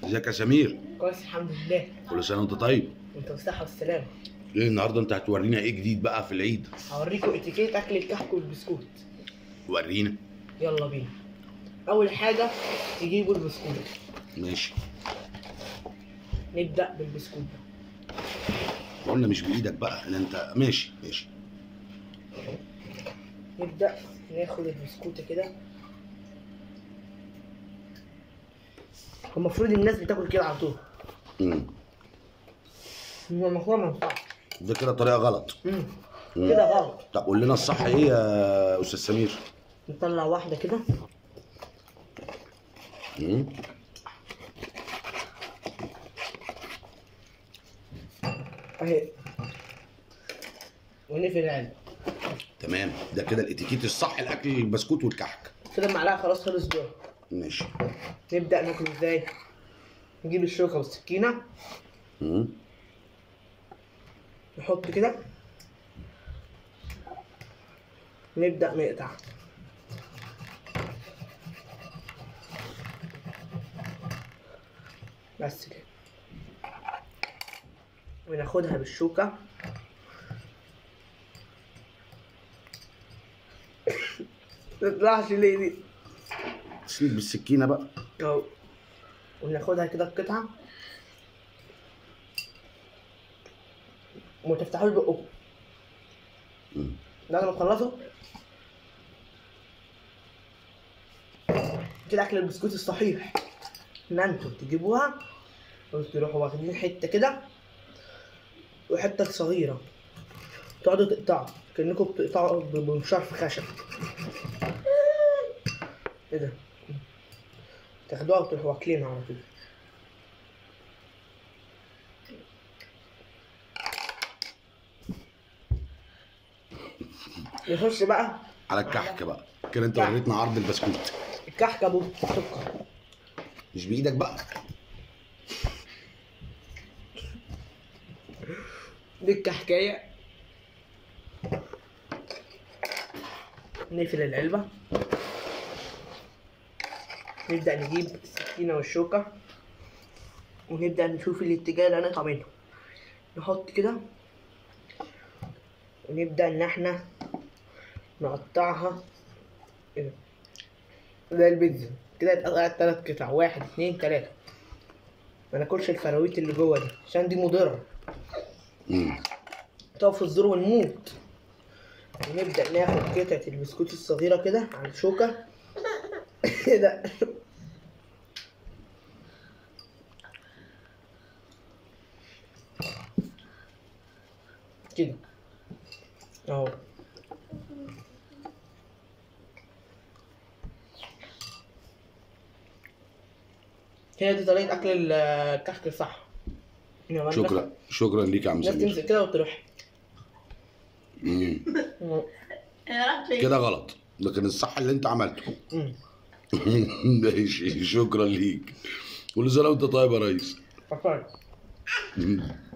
ازيك يا سمير كويس الحمد لله كل سنه وانت طيب انت بالصحة والسلامة ايه النهارده انت هتورينا ايه جديد بقى في العيد هوريكم اتيكيت اكل الكحك والبسكوت ورينا يلا بينا اول حاجة تجيبوا البسكوت ماشي نبدأ بالبسكوت قلنا مش بايدك بقى ان انت ماشي ماشي نبدأ ناخد البسكوتة كده هو المفروض الناس بتاكل كده على طول امم هو المفروض ما ينفعش ده كده طريقه غلط مم. مم. كده غلط طب قول لنا الصح ايه يا استاذ سمير نطلع واحدة كده امم اهي ونقفل العلبة تمام ده كده الاتيكيت الصح لاكل البسكوت والكحك كده المعلقة خلاص خلص دور ماشي نبدأ ناكل ازاي نجيب الشوكة والسكينة امم نحط كده نبدأ نقطع بس كده وناخدها بالشوكة متطلعش ليه دي سيب بالسكينه بقى اهو وناخدها كده القطعة وما تفتحوش بقكم مم. بعد ما تخلصوا كده اكل البسكوت الصحيح ان انتوا تجيبوها وتروحوا واخدين حته كده وحته صغيره تقعدوا تقطعوا كانكم بتقطعوا ب- بمشرف خشب ايه ده تاخدوها وتروحوا واكلينها على طول نخش بقى على الكحك بقى كده انت وريتنا عرض البسكوت الكحك ابو سكر مش بايدك بقى دي الكحكايه نقفل العلبة نبدأ نجيب السكينة والشوكة ونبدأ نشوف الاتجاه اللي هنقطع منه نحط كده ونبدأ إن احنا نقطعها كده زي البيتزا كده اتقطعت تلات قطع واحد اتنين تلاتة ما ناكلش الفراويت اللي جوه دي عشان دي مضرة امم تقف في الزور ونموت ونبدأ ناخد قطعة البسكوت الصغيرة كده على الشوكة كده كده اهو هي دي طريقة أكل الكحك الصح يلا شكرا شكرا ليك يا عم الناس سمير تمسك كده وتروح مم. كده غلط لكن الصح اللي انت عملته مم. ماشي شكرا ليك كل سنه وانت طيب يا ريس فكرت مم.